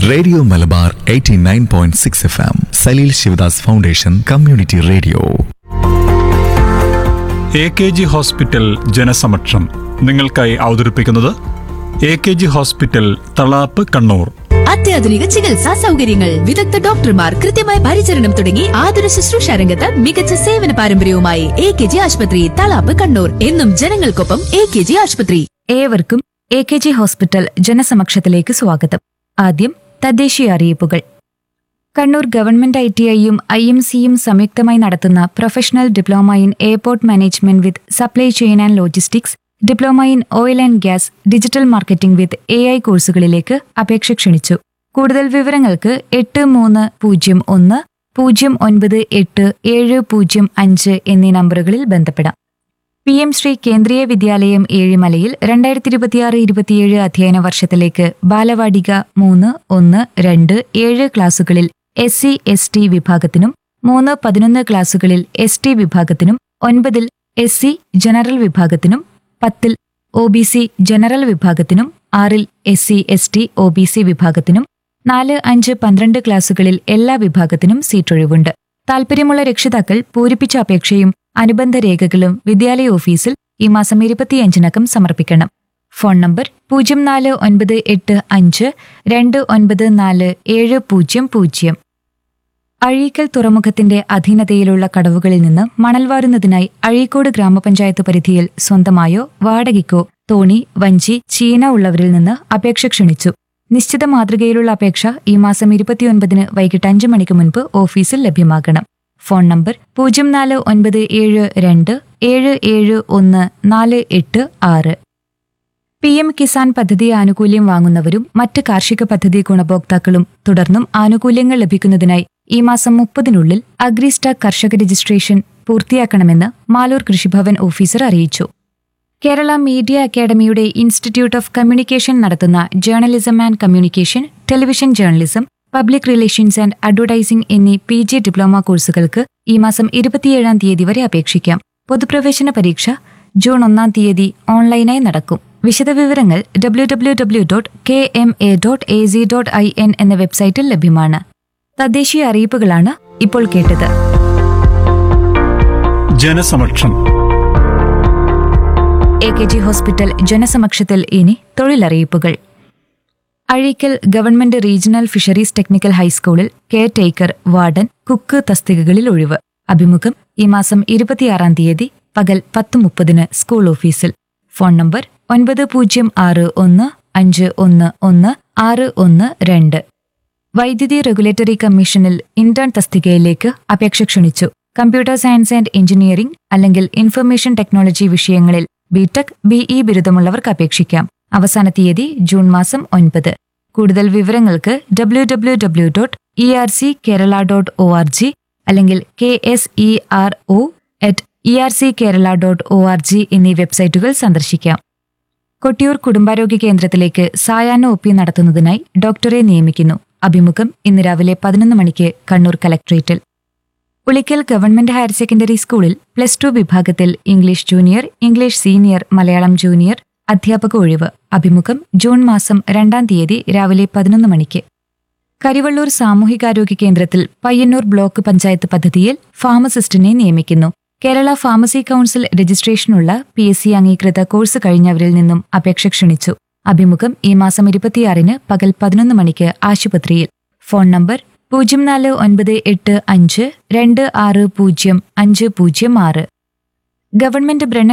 radio Malabar 89.6 F M Saleel Sivadas foundation community radio A K G hospital ജനസമക്ഷം നിങ്ങൾക്കായി അവതരിപ്പിക്കുന്നത് A K G hospital Thalap Kannur അത്യാധുനിക ചികിത്സാ സൗകര്യങ്ങൾ വിദഗ്ധ ഡോക്ടർമാർ കൃത്യമായ പരിചരണം തുടങ്ങി ആതുര ശുശ്രൂഷ രംഗത്ത് മികച്ച സേവന പാരമ്പര്യവുമായി എ കെ ജി ആശുപത്രി തളാപ്പ് കണ്ണൂർ എന്നും ജനങ്ങൾക്കൊപ്പം എ കെ ജി ആശുപത്രി ഏവർക്കും എ കെ ജി ഹോസ്പിറ്റൽ ജനസമക്ഷത്തിലേക്ക് സ്വാഗതം ആദ്യം തദ്ദേശീയ അറിയിപ്പുകൾ കണ്ണൂർ ഗവൺമെന്റ് ഐ ടി ഐയും ഐ എം സിയും സംയുക്തമായി നടത്തുന്ന professional diploma in airport management with supply chain and logistics diploma in oil and gas digital marketing with A I കോഴ്സുകളിലേക്ക് അപേക്ഷ ക്ഷണിച്ചു കൂടുതൽ വിവരങ്ങൾക്ക് എട്ട് മൂന്ന് പൂജ്യം ഒന്ന് പൂജ്യം ഒൻപത് എട്ട് ഏഴ് പൂജ്യം അഞ്ച് എന്നീ നമ്പറുകളിൽ ബന്ധപ്പെടാം പി എം ശ്രീ കേന്ദ്രീയ വിദ്യാലയം ഏഴിമലയിൽ രണ്ടായിരത്തി ഇരുപത്തിയാറ് ഇരുപത്തിയേഴ് അധ്യയന വർഷത്തിലേക്ക് ബാലവാടിക മൂന്ന് ഒന്ന് രണ്ട് ഏഴ് ക്ലാസുകളിൽ എസ് സി എസ് ടി വിഭാഗത്തിനും മൂന്ന് പതിനൊന്ന് ക്ലാസുകളിൽ എസ് ടി വിഭാഗത്തിനും ഒൻപതിൽ എസ് സി ജനറൽ വിഭാഗത്തിനും പത്തിൽ ഒ ബി സി ജനറൽ വിഭാഗത്തിനും ആറിൽ S C S T O B C വിഭാഗത്തിനും നാല് അഞ്ച് പന്ത്രണ്ട് ക്ലാസുകളിൽ എല്ലാ വിഭാഗത്തിനും സീറ്റൊഴിവുണ്ട് താൽപ്പര്യമുള്ള രക്ഷിതാക്കൾ പൂരിപ്പിച്ച അപേക്ഷയും അനുബന്ധ രേഖകളും വിദ്യാലയ ഓഫീസിൽ ഈ മാസം ഇരുപത്തിയഞ്ചിനകം സമർപ്പിക്കണം ഫോൺ നമ്പർ പൂജ്യം നാല് ഒൻപത് എട്ട് അഞ്ച് രണ്ട് ഒൻപത് നാല് ഏഴ് പൂജ്യം പൂജ്യം അഴീക്കൽ തുറമുഖത്തിന്റെ അധീനതയിലുള്ള കടവുകളിൽ നിന്ന് മണൽ വാരുന്നതിനായി അഴീക്കോട് ഗ്രാമപഞ്ചായത്ത് പരിധിയിൽ സ്വന്തമായോ വാടകയ്ക്കോ തോണി വഞ്ചി ചീന ഉള്ളവരിൽ നിന്ന് അപേക്ഷ ക്ഷണിച്ചു നിശ്ചിത മാതൃകയിലുള്ള അപേക്ഷ ഈ മാസം ഇരുപത്തിയൊൻപതിന് വൈകിട്ട് അഞ്ച് മണിക്ക് മുൻപ് ഓഫീസിൽ ലഭ്യമാകണം ഫോൺ നമ്പർ പൂജ്യം നാല് ഒൻപത് ഏഴ് രണ്ട് ഏഴ് ഏഴ് ഒന്ന് നാല് എട്ട് ആറ് പി എം കിസാൻ പദ്ധതി ആനുകൂല്യം വാങ്ങുന്നവരും മറ്റ് കാർഷിക പദ്ധതി ഗുണഭോക്താക്കളും തുടർന്നും ആനുകൂല്യങ്ങൾ ലഭിക്കുന്നതിനായി ഈ മാസം മുപ്പതിനുള്ളിൽ അഗ്രിസ്റ്റാക് കർഷക രജിസ്ട്രേഷൻ പൂർത്തിയാക്കണമെന്ന് മാലൂർ കൃഷിഭവൻ ഓഫീസർ അറിയിച്ചു കേരള മീഡിയ അക്കാദമിയുടെ ഇൻസ്റ്റിറ്റ്യൂട്ട് ഓഫ് കമ്മ്യൂണിക്കേഷൻ നടത്തുന്ന journalism and communication television journalism public relations and advertising എന്നീ പി ജി ഡിപ്ലോമ കോഴ്സുകൾക്ക് ഈ മാസം ഇരുപത്തിയേഴാം തീയതി വരെ അപേക്ഷിക്കാം പൊതുപ്രവേശന പരീക്ഷ ജൂൺ ഒന്നാം തീയതി ഓൺലൈനായി നടക്കും വിശദവിവരങ്ങൾ W W W dot K M A dot A C dot I N എന്ന വെബ്സൈറ്റിൽ ലഭ്യമാണ് തദ്ദേശീയ അറിയിപ്പുകളാണ് ഇപ്പോൾ കേട്ടത് ജനസമക്ഷം എ കെ ജി ഹോസ്പിറ്റൽ ജനസമക്ഷത്തിൽ ഇനി തൊഴിലറിയിപ്പുകൾ Azhikkal government regional fisheries technical ഹൈസ്കൂളിൽ കെയർ ടേക്കർ വാർഡൻ കുക്ക് തസ്തികകളിൽ ഒഴിവ് അഭിമുഖം ഈ മാസം ഇരുപത്തിയാറാം തീയതി പകൽ പത്ത് മുപ്പതിന് സ്കൂൾ ഓഫീസിൽ ഫോൺ നമ്പർ ഒൻപത് പൂജ്യം ആറ് ഒന്ന് അഞ്ച് ഒന്ന് ഒന്ന് ആറ് ഒന്ന് രണ്ട് വൈദ്യുതി റെഗുലേറ്ററി കമ്മീഷനിൽ ഇന്റേൺ തസ്തികയിലേക്ക് അപേക്ഷ ക്ഷണിച്ചു കമ്പ്യൂട്ടർ സയൻസ് ആൻഡ് എഞ്ചിനീയറിംഗ് അല്ലെങ്കിൽ ഇൻഫർമേഷൻ ടെക്നോളജി വിഷയങ്ങളിൽ ബിടെക് ബിഇ ബിരുദമുള്ളവർക്ക് അപേക്ഷിക്കാം അവസാന തീയതി ജൂൺ മാസം ഒൻപത് കൂടുതൽ വിവരങ്ങൾക്ക് W W W dot E R C Kerala dot O R G അല്ലെങ്കിൽ K S E R O at E R C Kerala dot O R G എന്നീ വെബ്സൈറ്റുകൾ സന്ദർശിക്കാം കൊട്ടിയൂർ കുടുംബാരോഗ്യ കേന്ദ്രത്തിലേക്ക് സായാഹ്ന ഒ പി നടത്തുന്നതിനായി ഡോക്ടറെ നിയമിക്കുന്നു അഭിമുഖം ഇന്ന് രാവിലെ പതിനൊന്ന് മണിക്ക് കണ്ണൂർ കലക്ട്രേറ്റിൽ ഉളിക്കൽ ഗവൺമെന്റ് ഹയർ സെക്കൻഡറി സ്കൂളിൽ പ്ലസ് ടു വിഭാഗത്തിൽ English junior English senior Malayalam junior അധ്യാപക ഒഴിവ് അഭിമുഖം ജൂൺ മാസം രണ്ടാം തീയതി രാവിലെ പതിനൊന്ന് മണിക്ക് കരിവള്ളൂർ സാമൂഹികാരോഗ്യ കേന്ദ്രത്തിൽ പയ്യന്നൂർ ബ്ലോക്ക് പഞ്ചായത്ത് പദ്ധതിയിൽ ഫാർമസിസ്റ്റിനെ നിയമിക്കുന്നു കേരള ഫാർമസി കൌൺസിൽ രജിസ്ട്രേഷനുള്ള പി എസ് സി അംഗീകൃത കോഴ്സ് കഴിഞ്ഞവരിൽ നിന്നും അപേക്ഷ ക്ഷണിച്ചു അഭിമുഖം ഈ മാസം ഇരുപത്തിയാറിന് പകൽ പതിനൊന്ന് മണിക്ക് ആശുപത്രിയിൽ ഫോൺ നമ്പർ പൂജ്യം നാല് ഒൻപത് എട്ട് അഞ്ച് രണ്ട് ആറ് പൂജ്യം അഞ്ച് പൂജ്യം ആറ് ഗവൺമെന്റ് ബ്രണ്ണൻ